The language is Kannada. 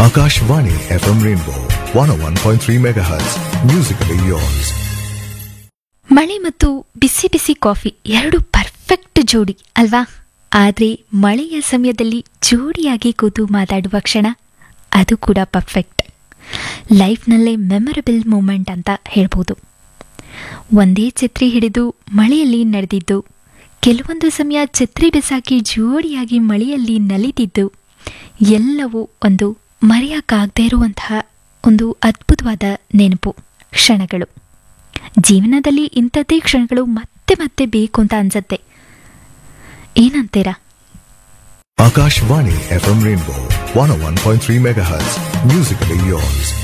Akashvani FM Rainbow 101.3 MHz. Musically yours. ಮಳೆ ಮತ್ತು ಬಿಸಿ ಬಿಸಿ ಕಾಫಿ ಎರಡು ಪರ್ಫೆಕ್ಟ್ ಜೋಡಿ ಅಲ್ವಾ ಆದರೆ ಮಳೆಯ ಸಮಯದಲ್ಲಿ ಜೋಡಿಯಾಗಿ ಕೂತು ಮಾತಾಡುವ ಕ್ಷಣ ಅದು ಕೂಡ ಪರ್ಫೆಕ್ಟ್ ಲೈಫ್ನಲ್ಲೇ ಮೆಮೊರಬಲ್ ಮೂಮೆಂಟ್ ಅಂತ ಹೇಳ್ಬೋದು ಒಂದೇ ಛತ್ರಿ ಹಿಡಿದು ಮಳೆಯಲ್ಲಿ ನಡೆದಿದ್ದು ಕೆಲವೊಂದು ಸಮಯ ಛತ್ರಿ ಬೆಸಾಕಿ ಜೋಡಿಯಾಗಿ ಮಳೆಯಲ್ಲಿ ನಲಿದಿದ್ದು ಎಲ್ಲವೂ ಒಂದು ಮರೆಯೋಕ್ಕಾಗದೇ ಇರುವಂತಹ ಒಂದು ಅದ್ಭುತವಾದ ನೆನಪು ಕ್ಷಣಗಳು ಜೀವನದಲ್ಲಿ ಇಂಥದ್ದೇ ಕ್ಷಣಗಳು ಮತ್ತೆ ಮತ್ತೆ ಬೇಕು ಅಂತ ಅನ್ಸತ್ತೆ ಏನಂತೀರಾ Akashvani FM Rainbow 101.3 MHz. Musically yours.